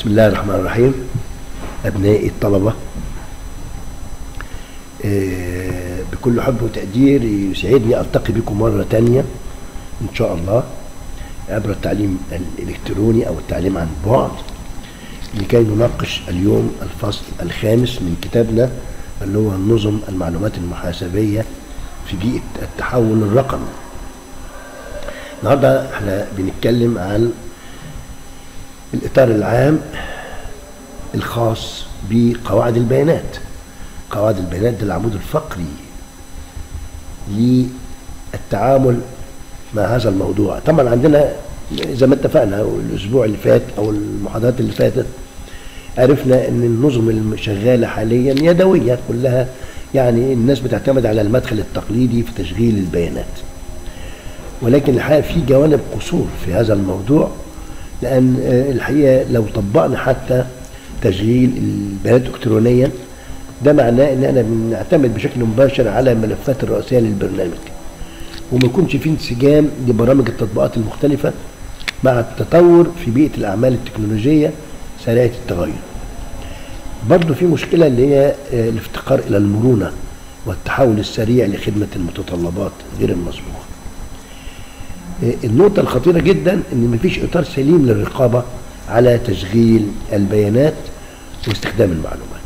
بسم الله الرحمن الرحيم أبنائي الطلبة آه، بكل حب وتقدير يسعدني ألتقي بكم مرة تانية إن شاء الله عبر التعليم الإلكتروني أو التعليم عن بعد لكي نناقش اليوم الفصل الخامس من كتابنا اللي هو نظم المعلومات المحاسبية في بيئة التحول الرقمي النهارده احنا بنتكلم عن الإطار العام الخاص بقواعد البيانات قواعد البيانات ده العمود الفقري للتعامل مع هذا الموضوع طبعا عندنا زي ما اتفقنا الأسبوع اللي فات أو المحاضرات اللي فاتت عرفنا ان النظم المشغلة حاليا يدوية كلها يعني الناس بتعتمد على المدخل التقليدي في تشغيل البيانات ولكن الحقيقة في جوانب قصور في هذا الموضوع لأن الحقيقة لو طبقنا حتى تشغيل البيانات إلكترونيا ده معناه إن احنا بنعتمد بشكل مباشر على الملفات الرئيسية للبرنامج وما يكونش في انسجام لبرامج التطبيقات المختلفة مع التطور في بيئة الأعمال التكنولوجية سريعة التغير برضه في مشكلة اللي هي الافتقار إلى المرونة والتحول السريع لخدمة المتطلبات غير المسبوقة النقطة الخطيرة جدا ان مفيش اطار سليم للرقابة على تشغيل البيانات واستخدام المعلومات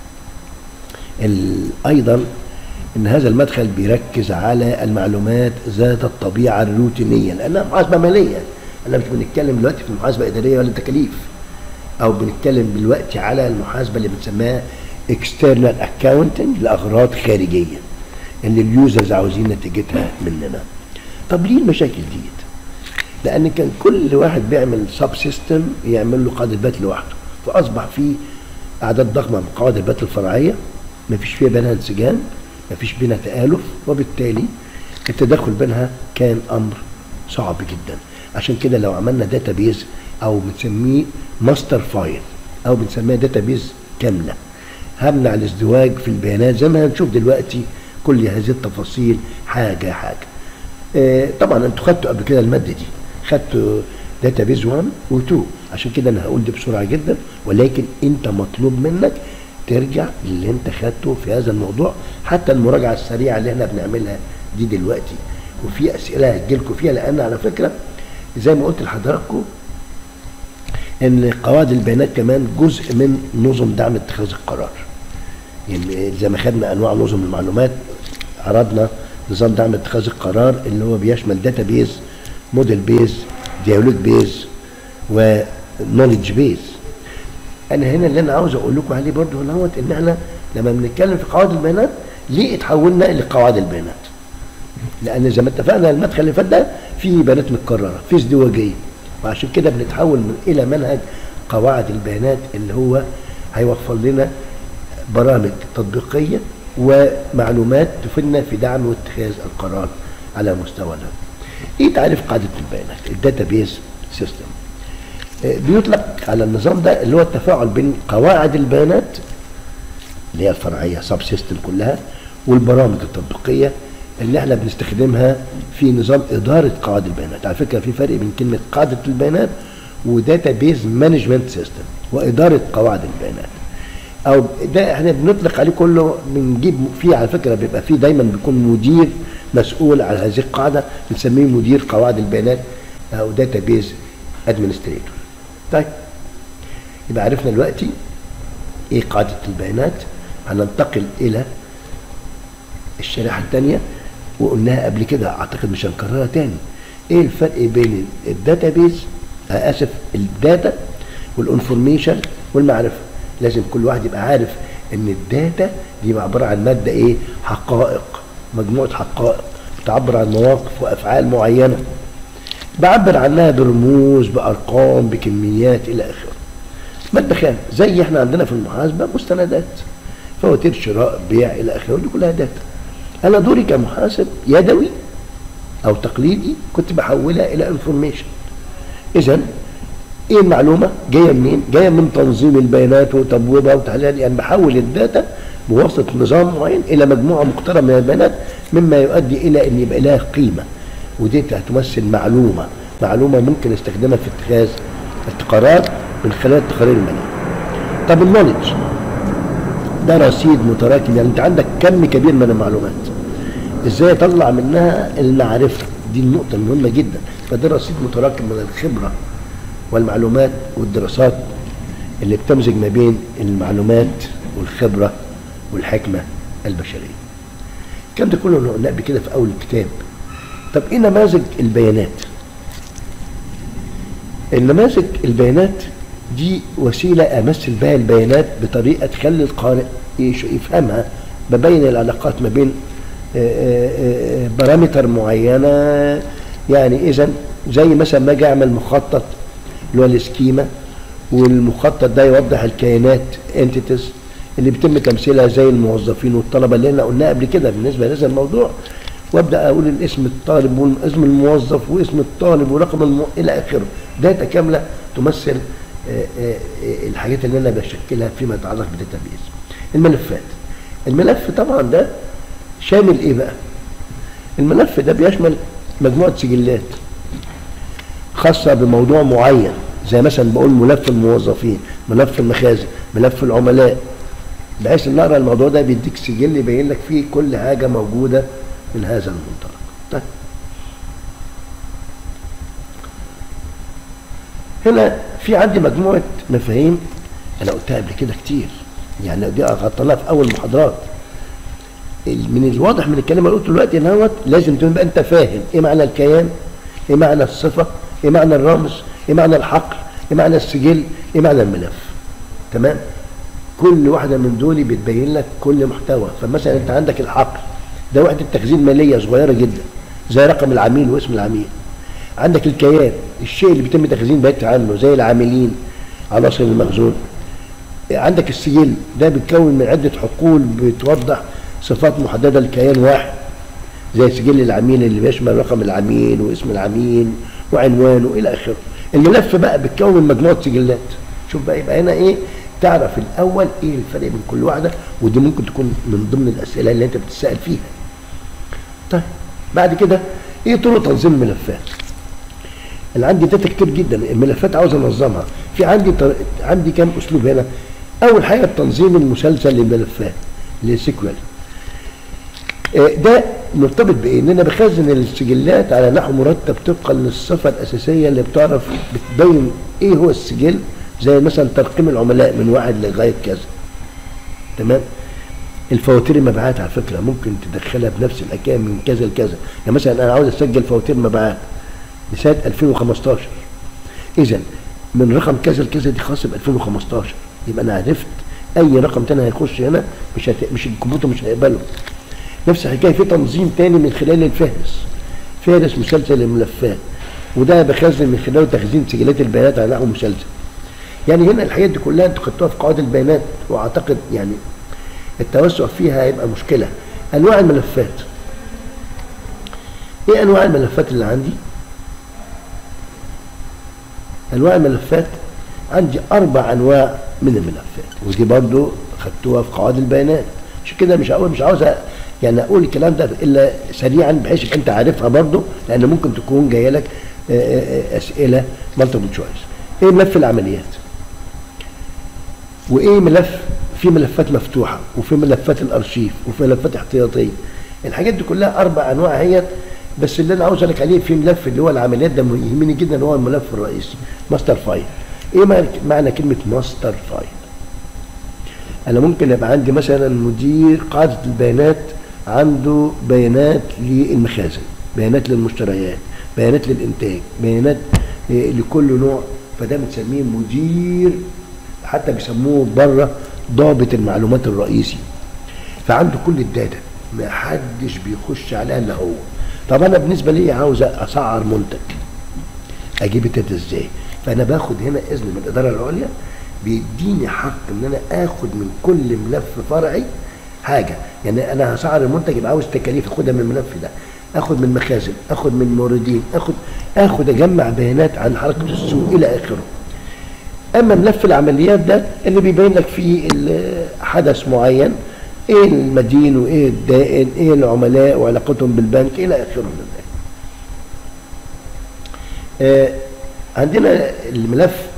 ايضا ان هذا المدخل بيركز على المعلومات ذات الطبيعة الروتينية لانها محاسبة مالية انا مش بنتكلم دلوقتي في محاسبة ادارية ولا تكاليف او بنتكلم دلوقتي على المحاسبة اللي بنسميها external accounting لاغراض خارجية اللي اليوزرز عاوزين نتيجتها مننا طب ليه المشاكل ديت؟ لان كان كل واحد بيعمل سب سيستم يعمل له قاعده بيانات لوحده فاصبح في اعداد ضخمه من قواعد البيانات الفرعيه ما فيش فيها بينها انسجام ما فيش بينها تالف وبالتالي التدخل بينها كان امر صعب جدا عشان كده لو عملنا داتابيز او بنسميه ماستر فايل او بنسميها داتابيز كامله همنع الازدواج في البيانات زي ما هنشوف دلوقتي كل هذه التفاصيل حاجه حاجه آه طبعا انتوا خدتوا قبل كده الماده دي خدتوا داتابيز 1 و2 عشان كده انا هقول دي بسرعه جدا ولكن انت مطلوب منك ترجع للي انت خدته في هذا الموضوع حتى المراجعه السريعه اللي احنا بنعملها دي دلوقتي وفي اسئله هتجيلكم فيها لان على فكره زي ما قلت لحضراتكم ان قواعد البيانات كمان جزء من نظم دعم اتخاذ القرار يعني زي ما خدنا انواع نظم المعلومات عرضنا نظام دعم اتخاذ القرار اللي هو بيشمل داتا بيز موديل بيز ديالوج بيز ونولج بيز انا هنا اللي انا عاوز اقول لكم عليه برضه هو ان احنا لما بنتكلم في قواعد البيانات ليه اتحولنا لقواعد البيانات لان زي ما اتفقنا المدخل اللي فات ده فيه بيانات متكرره في ازدواجيه وعشان كده بنتحول من الى منهج قواعد البيانات اللي هو هيوفر لنا برامج تطبيقيه ومعلومات تفيدنا في دعم واتخاذ القرار على مستوى ده. ايه تعريف قاعده البيانات؟ الداتابيز سيستم. بيطلق على النظام ده اللي هو التفاعل بين قواعد البيانات اللي هي الفرعيه سب سيستم كلها والبرامج التطبيقيه اللي احنا بنستخدمها في نظام اداره قواعد البيانات، على فكره في فرق بين كلمه قاعده البيانات وداتابيز مانجمنت سيستم واداره قواعد البيانات. او ده احنا بنطلق عليه كله بنجيب فيه على فكره بيبقى فيه دايما بيكون مدير مسؤول على هذه القاعده بنسميه مدير قواعد البيانات او داتا بيز ادمنستريتور طيب يبقى عرفنا دلوقتي ايه قاعده البيانات هننتقل الى الشريحه الثانيه وقلناها قبل كده اعتقد مش هنكررها تاني ايه الفرق بين الداتا بيز آه اسف الداتا والانفورميشن والمعرفه لازم كل واحد يبقى عارف ان الداتا دي عباره عن ماده ايه حقائق مجموعه حقائق بتعبر عن مواقف وافعال معينه بعبر عنها برموز بارقام بكميات الى اخره ماده خام زي احنا عندنا في المحاسبه مستندات فواتير شراء بيع الى اخره دي كلها داتا انا دوري كمحاسب يدوي او تقليدي كنت بحولها الى انفورميشن اذا ايه المعلومه جايه منين جايه من تنظيم البيانات وتبويبها وتحليلها يعني بحول الداتا بواسطه نظام معين الى مجموعه مقتربه من البيانات مما يؤدي الى ان يبقى لها قيمه ودي هتمثل معلومه معلومه ممكن استخدامها في اتخاذ القرار من خلال التقارير الماليه طب النولج ده رصيد متراكم يعني انت عندك كم كبير من المعلومات ازاي اطلع منها المعرفه دي النقطه المهمه جدا فده رصيد متراكم من الخبره والمعلومات والدراسات اللي بتمزج ما بين المعلومات والخبره والحكمه البشريه الكلام ده كله قلنا قبل كده في اول الكتاب طب ايه نماذج البيانات النماذج البيانات دي وسيلة أمثل بها البيانات بطريقة تخلي القارئ يش- يفهمها ببين العلاقات ما بين آه، آه، آه، بارامتر معينة يعني إذا زي مثلا ما أجي أعمل مخطط اللي هو السكيما والمخطط ده يوضح الكيانات انتيتيز اللي بيتم تمثيلها زي الموظفين والطلبة اللي احنا قلناها قبل كده بالنسبة لهذا الموضوع وابدا اقول الاسم الطالب واسم الموظف واسم الطالب ورقم الم... الى اخره داتا كامله تمثل آه، آه، آه، الحاجات اللي انا بشكلها فيما يتعلق بالداتابيز الملفات الملف طبعا ده شامل ايه بقى الملف ده بيشمل مجموعه سجلات خاصه بموضوع معين زي مثلا بقول ملف الموظفين ملف المخازن ملف العملاء بحيث ان اقرا الموضوع ده بيديك سجل يبين لك فيه كل حاجه موجوده من هذا المنطلق طيب هنا في عندي مجموعه مفاهيم انا قلتها قبل كده كتير يعني دي غطيناها في اول محاضرات ال- من الواضح من الكلام اللي قلته دلوقتي ان هو لازم تبقى انت فاهم ايه معنى الكيان ايه معنى الصفه ايه معنى الرمز ايه معنى الحقل ايه معنى السجل ايه معنى الملف تمام كل واحده من دول بتبين لك كل محتوى فمثلا انت عندك الحقل ده وحده تخزين ماليه صغيره جدا زي رقم العميل واسم العميل عندك الكيان الشيء اللي بيتم تخزين بيانات عنه زي العاملين عناصر المخزون عندك السجل ده بيتكون من عده حقول بتوضح صفات محدده لكيان واحد زي سجل العميل اللي بيشمل رقم العميل واسم العميل وعنوانه الى اخره الملف بقى بيتكون من مجموعه سجلات شوف بقى يبقى هنا ايه تعرف الاول ايه الفرق بين كل واحده ودي ممكن تكون من ضمن الاسئله اللي انت بتسال فيها طيب بعد كده ايه طرق تنظيم الملفات اللي عندي داتا كتير جدا الملفات عاوز انظمها في عندي طر... عندي كام اسلوب هنا اول حاجه التنظيم المسلسل للملفات اللي سيكوال ده مرتبط بايه ان انا بخزن السجلات على نحو مرتب طبقا للصفه الاساسيه اللي بتعرف بتبين ايه هو السجل زي مثلا ترقيم العملاء من واحد لغايه كذا تمام الفواتير المبيعات على فكره ممكن تدخلها بنفس الحكايه من كذا لكذا يعني مثلا انا عاوز اسجل فواتير مبيعات لسنه 2015 اذا من رقم كذا لكذا دي خاصه ب 2015 يبقى انا عرفت اي رقم تاني هيخش هنا مش هت... مش الكمبيوتر مش هيقبله نفس الحكايه في تنظيم تاني من خلال الفهرس فهرس مسلسل الملفات وده بخزن من خلاله تخزين سجلات البيانات على نحو مسلسل يعني هنا الحاجات دي كلها انتوا خدتوها في قواعد البيانات واعتقد يعني التوسع فيها هيبقى مشكله انواع الملفات ايه انواع الملفات اللي عندي انواع الملفات عندي اربع انواع من الملفات ودي برضو خدتوها في قواعد البيانات عشان كده مش هقول مش عاوز يعني اقول الكلام ده الا سريعا بحيث انت عارفها برضو لان ممكن تكون جايه لك اسئله مالتيبل تشويس ايه ملف العمليات وايه ملف في ملفات مفتوحه وفي ملفات الارشيف وفي ملفات احتياطيه الحاجات دي كلها اربع انواع هي بس اللي انا عاوز لك عليه في ملف اللي هو العمليات ده يهمني جدا هو الملف الرئيسي ماستر فايل ايه معنى كلمه ماستر فايل انا ممكن يبقى عندي مثلا مدير قاعده البيانات عنده بيانات للمخازن بيانات للمشتريات بيانات للانتاج بيانات لكل نوع فده بنسميه مدير حتى بيسموه بره ضابط المعلومات الرئيسي فعنده كل الداتا ما حدش بيخش عليها الا هو طب انا بالنسبه لي عاوز اسعر منتج اجيب الداتا ازاي فانا باخد هنا اذن من الاداره العليا بيديني حق ان انا اخد من كل ملف فرعي حاجه يعني انا هسعر المنتج يبقى عاوز تكاليف اخدها من الملف ده اخد من مخازن اخد من موردين اخد اخد اجمع بيانات عن حركه السوق الى اخره اما ملف العمليات ده اللي بيبين لك فيه حدث معين ايه المدين وايه الدائن ايه العملاء وعلاقتهم بالبنك الى اخره من آه عندنا الملف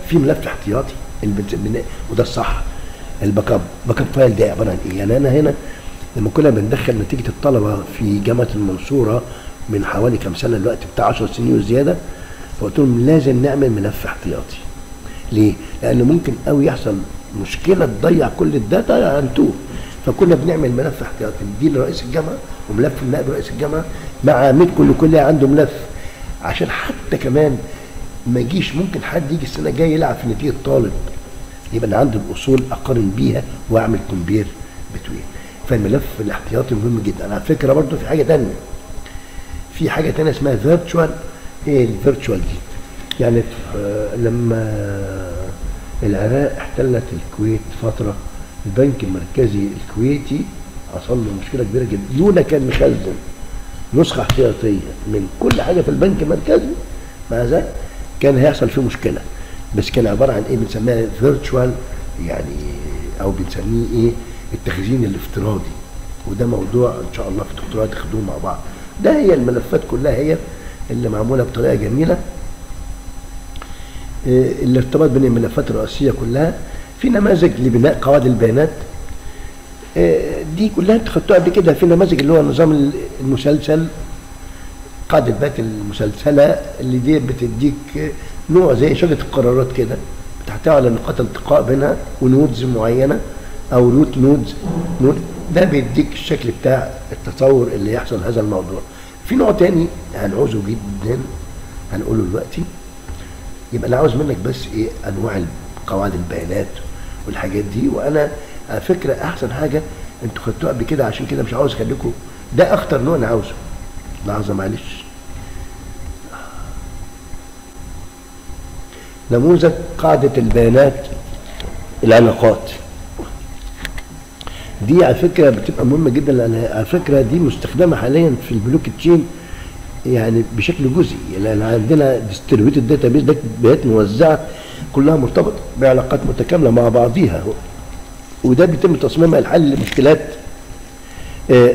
في ملف احتياطي اللي بنس- بن- وده الصح الباك اب باك اب فايل ده عباره عن ايه؟ يعني انا هنا لما كنا بندخل نتيجه الطلبه في جامعه المنصوره من حوالي كام سنه دلوقتي بتاع 10 سنين وزياده فقلت لهم لازم نعمل ملف احتياطي ليه؟ لأن ممكن قوي يحصل مشكلة تضيع كل الداتا هنتوه فكنا بنعمل ملف احتياطي نديه لرئيس الجامعة وملف نائب رئيس الجامعة مع عميد كل كلية عنده ملف عشان حتى كمان ما يجيش ممكن حد يجي السنة الجاية يلعب في نتيجة طالب يبقى انا عندي الاصول اقارن بيها واعمل كومبير بتوين فالملف الاحتياطي مهم جدا على فكره برضو في حاجه تانية في حاجه تانية اسمها فيرتشوال ايه الفيرتشوال دي يعني آه، لما العراق احتلت الكويت فتره البنك المركزي الكويتي حصل له مشكله كبيره جدا لولا كان مخزن نسخه احتياطيه من كل حاجه في البنك المركزي مع ذلك كان هيحصل فيه مشكله بس كان عباره عن ايه بنسميها فيرتشوال يعني او بنسميه ايه التخزين الافتراضي وده موضوع ان شاء الله في الدكتوراه تاخدوه مع بعض ده هي الملفات كلها هي اللي معموله بطريقه جميله آه، الارتباط بين الملفات الرئيسيه كلها في نماذج لبناء قواعد البيانات آه، دي كلها انت خدتوها قبل كده في نماذج اللي هو النظام المسلسل قاعدة البيانات المسلسلة اللي دي بتديك نوع زي شجرة القرارات كده بتحتوي على نقاط التقاء بينها ونودز معينة أو روت نودز نود ده بيديك الشكل بتاع التصور اللي يحصل هذا الموضوع في نوع تاني هنعوزه جدا هنقوله دلوقتي يبقى انا عاوز منك بس ايه انواع قواعد البيانات والحاجات دي وانا على فكره احسن حاجه انتوا خدتوها قبل كده عشان كده مش عاوز اخليكم ده اخطر نوع انا عاوزه لحظه معلش نموذج قاعده البيانات العلاقات دي على فكره بتبقى مهمه جدا لان على فكره دي مستخدمه حاليا في البلوك تشين يعني بشكل جزئي لان عندنا ديستريبيوتد داتا بيز بيانات موزعه كلها مرتبطه بعلاقات متكامله مع بعضيها وده بيتم تصميمها لحل مشكلات آه،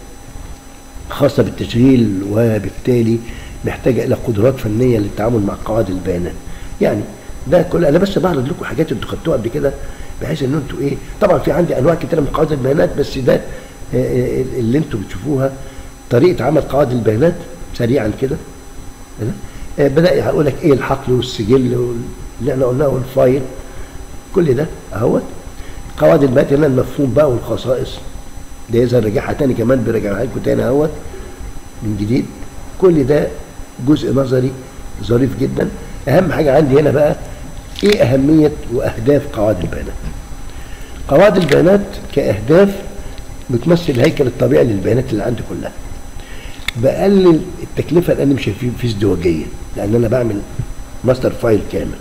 خاصه بالتشغيل وبالتالي محتاجه الى قدرات فنيه للتعامل مع قواعد البيانات يعني ده كل انا بس بعرض لكم حاجات انتوا خدتوها قبل كده بحيث ان انتوا ايه طبعا في عندي انواع كتيره من قواعد البيانات بس ده آه، آه، اللي انتوا بتشوفوها طريقه عمل قواعد البيانات سريعا كده كده. آه، بدا هقول لك ايه الحقل والسجل اللي احنا قلناه والفايل كل ده اهوت قواعد البيانات هنا المفهوم بقى والخصائص ده يظهر رجعها تاني كمان بيرجعها لكم تاني اهوت من جديد كل ده جزء نظري ظريف جدا اهم حاجه عندي هنا بقى ايه اهميه واهداف قواعد البيانات قواعد البيانات كاهداف بتمثل الهيكل الطبيعي للبيانات اللي عندي كلها بقلل التكلفه لان مش في في ازدواجيه لان انا بعمل ماستر فايل كامل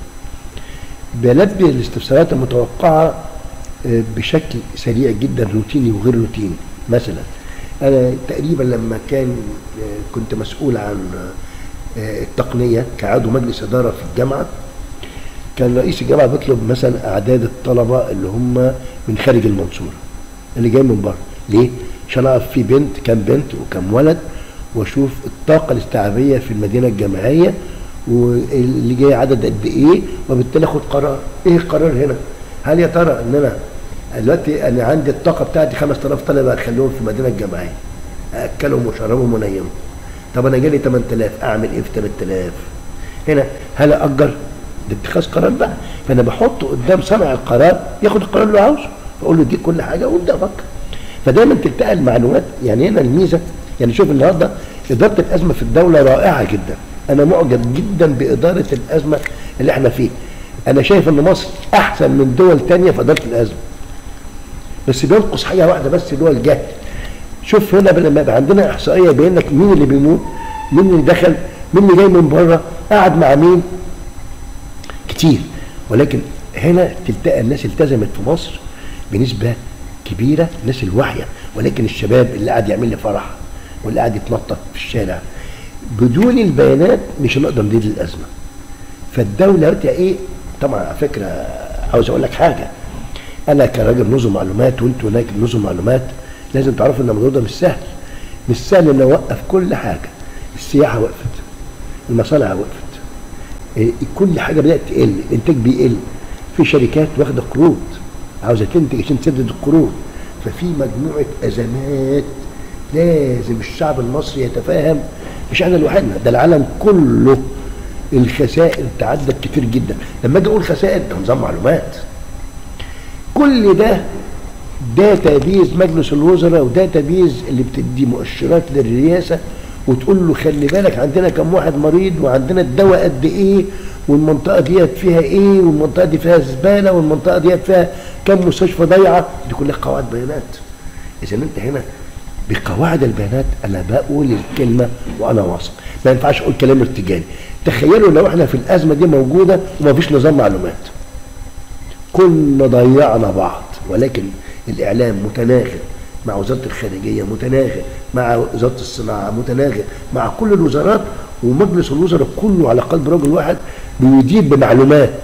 بلبي الاستفسارات المتوقعه آه، بشكل سريع جدا روتيني وغير روتيني مثلا انا تقريبا لما كان آه، كنت مسؤول عن آه، التقنيه كعضو مجلس اداره في الجامعه كان رئيس الجامعه بيطلب مثلا اعداد الطلبه اللي هم من خارج المنصوره اللي جاي من بره ليه؟ عشان اعرف في بنت كم بنت وكم ولد واشوف الطاقه الاستيعابيه في المدينه الجامعيه واللي جاي عدد قد ايه وبالتالي اخد قرار ايه القرار هنا؟ هل يا ترى ان انا دلوقتي انا عندي الطاقه بتاعتي 5000 طالب اخليهم في المدينه الجامعيه اكلهم واشربهم ونيمهم طب انا جالي 8000 اعمل ايه في 8000 هنا هل اجر ده اتخاذ قرار بقى فانا بحطه قدام صانع القرار ياخد القرار اللي هو عاوزه اقول له دي كل حاجه وابدا افكر فدايما تلتقى المعلومات يعني هنا الميزه يعني شوف النهارده اداره الازمه في الدوله رائعه جدا انا معجب جدا باداره الازمه اللي احنا فيه انا شايف ان مصر احسن من دول تانية في اداره الازمه بس بينقص حاجه واحده بس اللي هو الجهل شوف هنا لما يبقى عندنا احصائيه يبين لك مين اللي بيموت مين اللي دخل مين اللي جاي من بره قاعد مع مين كتير ولكن هنا تلتقى الناس التزمت في مصر بنسبه كبيره الناس الواعيه ولكن الشباب اللي قاعد يعمل لي فرح واللي قاعد يتنطط في الشارع بدون البيانات مش هنقدر ندير الازمه فالدوله دلوقتي ايه طبعا على فكره عاوز اقول لك حاجه انا كراجل نظم معلومات وانتوا هناك نظم معلومات لازم تعرفوا ان الموضوع ده مش سهل مش سهل ان اوقف كل حاجه السياحه وقفت المصانع وقفت إيه، كل حاجه بدات تقل الانتاج بيقل في شركات واخده قروض عاوزه تنتج عشان تسدد القروض ففي مجموعه ازمات لازم الشعب المصري يتفاهم مش احنا لوحدنا ده العالم كله الخسائر تعدت كتير جدا لما اجي اقول خسائر ده نظام معلومات كل ده داتا بيز مجلس الوزراء وداتا بيز اللي بتدي مؤشرات للرئاسه وتقول له خلي بالك عندنا كم واحد مريض وعندنا الدواء قد ايه والمنطقه ديت فيها ايه والمنطقه دي فيها زباله والمنطقه ديت فيها كم مستشفى ضايعه دي كلها قواعد بيانات اذا انت هنا بقواعد البيانات انا بقول الكلمه وانا واثق ما ينفعش اقول كلام ارتجالي تخيلوا لو احنا في الازمه دي موجوده ومفيش نظام معلومات كنا ضيعنا بعض ولكن الاعلام متناغم مع وزاره الخارجيه متناغم مع وزاره الصناعه متناغم مع كل الوزارات ومجلس الوزراء كله على قلب رجل واحد بيدير بمعلومات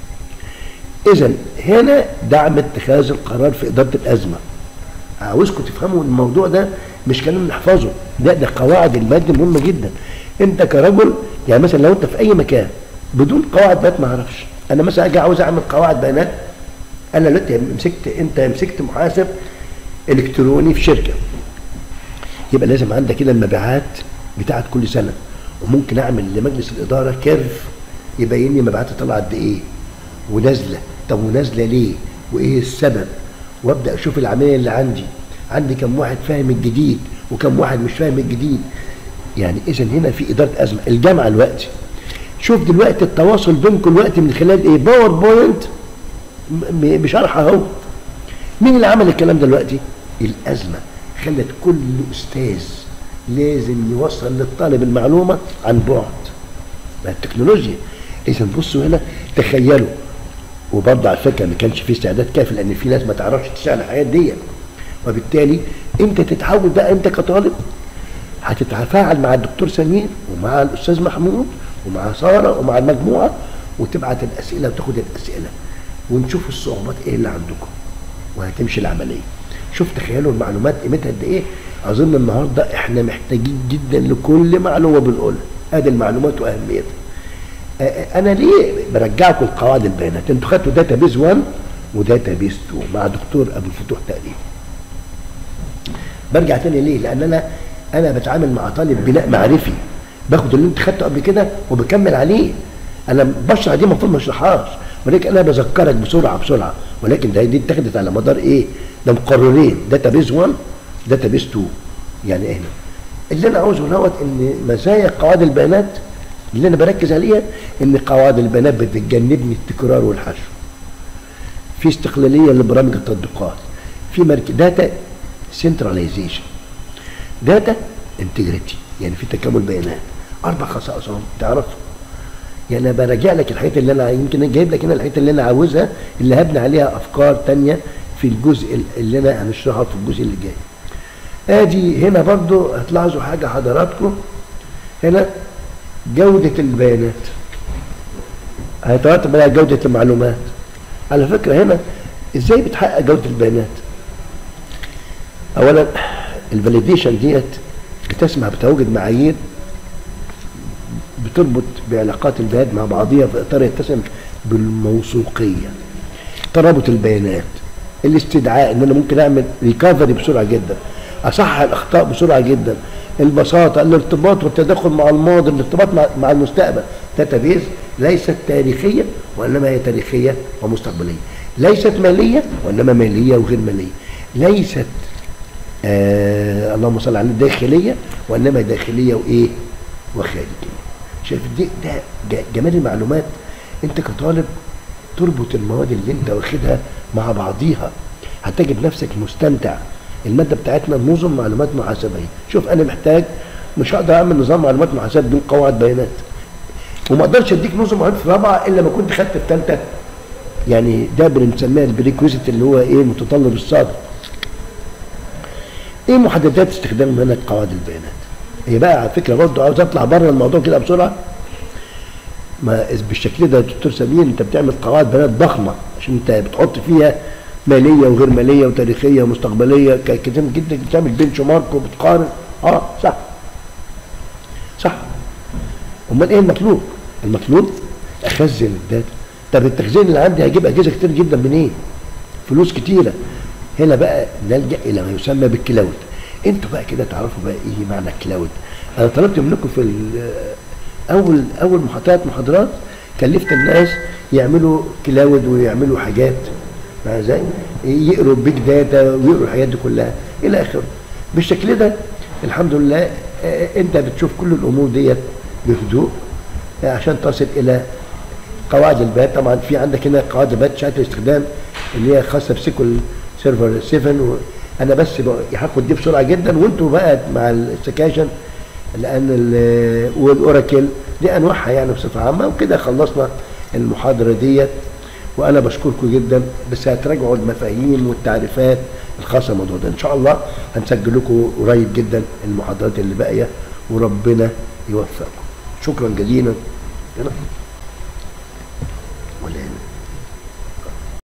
اذا هنا دعم اتخاذ القرار في اداره الازمه عاوزكم تفهموا الموضوع ده مش كلام نحفظه ده ده قواعد الماده مهمه جدا انت كرجل يعني مثلا لو انت في اي مكان بدون قواعد بيانات ما اعرفش انا مثلا اجي عاوز اعمل قواعد بيانات انا دلوقتي مسكت انت مسكت محاسب الكتروني في شركه يبقى لازم عندك كده المبيعات بتاعت كل سنه وممكن اعمل لمجلس الاداره كيرف يبين لي مبيعاتي طالعه قد ايه ونازله طب ونازله ليه وايه السبب وابدا اشوف العمليه اللي عندي عندي كم واحد فاهم الجديد وكم واحد مش فاهم الجديد يعني اذا هنا في اداره ازمه الجامعه دلوقتي شوف دلوقتي التواصل بينكم دلوقتي من خلال ايه باوربوينت بشرح اهو مين اللي عمل الكلام ده دلوقتي الازمه خلت كل استاذ لازم يوصل للطالب المعلومه عن بعد ما التكنولوجيا اذا بصوا هنا تخيلوا وبرضه على فكره ما كانش في استعداد كافي لان في ناس ما تعرفش تشتغل الحاجات دي وبالتالي انت تتحول بقى انت كطالب هتتفاعل مع الدكتور سمير ومع الاستاذ محمود ومع ساره ومع المجموعه وتبعت الاسئله وتاخد الاسئله ونشوف الصعوبات ايه اللي عندكم وهتمشي العمليه شوف تخيلوا المعلومات قيمتها قد ايه اظن النهارده احنا محتاجين جدا لكل معلومه بنقولها ادي المعلومات واهميتها انا ليه برجعكم لقواعد البيانات انتوا خدتوا داتا بيز 1 وداتا بيز 2 مع دكتور ابو الفتوح تقريبا برجع تاني ليه لان انا انا بتعامل مع طالب بناء معرفي باخد اللي انت خدته قبل كده وبكمل عليه انا بشرح دي المفروض ما اشرحهاش ولكن انا بذكرك بسرعه بسرعه ولكن ده دي اتخذت على مدار ايه ده مقررين داتا بيز 1 داتا بيز 2 يعني ايه اللي انا عاوزه دوت ان مزايا قواعد البيانات اللي انا بركز عليها ان قواعد البيانات بتجنبني التكرار والحشو في استقلاليه لبرامج التطبيقات في مركز داتا سنتراليزيشن داتا انتجريتي يعني في تكامل بيانات اربع خصائص اهم تعرفوا يعني انا براجع لك الحاجات اللي انا يمكن جايب لك هنا الحاجات اللي انا عاوزها اللي هبني عليها افكار تانية في الجزء اللي انا هنشرحه في الجزء اللي جاي ادي هنا برضو هتلاحظوا حاجه حضراتكم هنا جودة البيانات هيترتب عليها جودة المعلومات على فكرة هنا ازاي بتحقق جودة البيانات اولا الفاليديشن ديت بتسمح بتواجد معايير بتربط بعلاقات البيانات مع بعضها في اطار يتسم بالموثوقية ترابط البيانات الاستدعاء ان انا ممكن اعمل ريكفري بسرعة جدا اصحح الاخطاء بسرعة جدا البساطة الارتباط والتدخل مع الماضي الارتباط مع, مع المستقبل داتابيز ليست تاريخية وإنما هي تاريخية ومستقبلية ليست مالية وإنما مالية وغير مالية ليست آه اللهم صل على داخلية وإنما داخلية وإيه وخارجية شايف دي ده جمال المعلومات أنت كطالب تربط المواد اللي أنت واخدها مع بعضيها هتجد نفسك مستمتع الماده بتاعتنا نظم معلومات محاسبيه شوف انا محتاج مش هقدر اعمل نظام معلومات محاسبه بدون قواعد بيانات وما اقدرش اديك نظم معلومات في رابعه الا ما كنت خدت في ثالثه يعني ده بنسميها البريكوزيت اللي هو ايه متطلب الصادر ايه محددات استخدام منهج قواعد البيانات هي بقى على فكره برضه عاوز اطلع بره الموضوع كده بسرعه ما بالشكل ده يا دكتور سمير انت بتعمل قواعد بيانات ضخمه عشان انت بتحط فيها ماليه وغير ماليه وتاريخيه ومستقبليه كتير جدا بتعمل بنش مارك وبتقارن اه صح صح امال ايه المطلوب؟ المطلوب اخزن الداتا طب التخزين اللي عندي هجيب اجهزه كتير جدا منين؟ فلوس كتيره هنا بقى نلجا الى ما يسمى بالكلاود انتوا بقى كده تعرفوا بقى ايه معنى الكلاود انا طلبت منكم في ال- اول اول محاضرات محاضرات كلفت الناس يعملوا كلاود ويعملوا حاجات فاهم ازاي؟ يقروا بيج داتا ويقروا الحاجات دي كلها الى اخره بالشكل ده الحمد لله آه، انت بتشوف كل الامور ديت بهدوء آه، عشان تصل الى قواعد البيانات طبعا في عندك هنا قواعد البيانات شهاده الاستخدام اللي هي خاصه بسيكول سيرفر 7 و... انا بس بقى- هاخد دي بسرعه جدا وانتوا بقى مع السكاشن لان ال- والاوراكل دي انواعها يعني بصفه عامه وكده خلصنا المحاضره ديت وانا بشكركم جدا بس هتراجعوا المفاهيم والتعريفات الخاصه بالموضوع ده ان شاء الله هنسجل لكم قريب جدا المحاضرات اللي باقيه وربنا يوفقكم شكرا جزيلا يلا.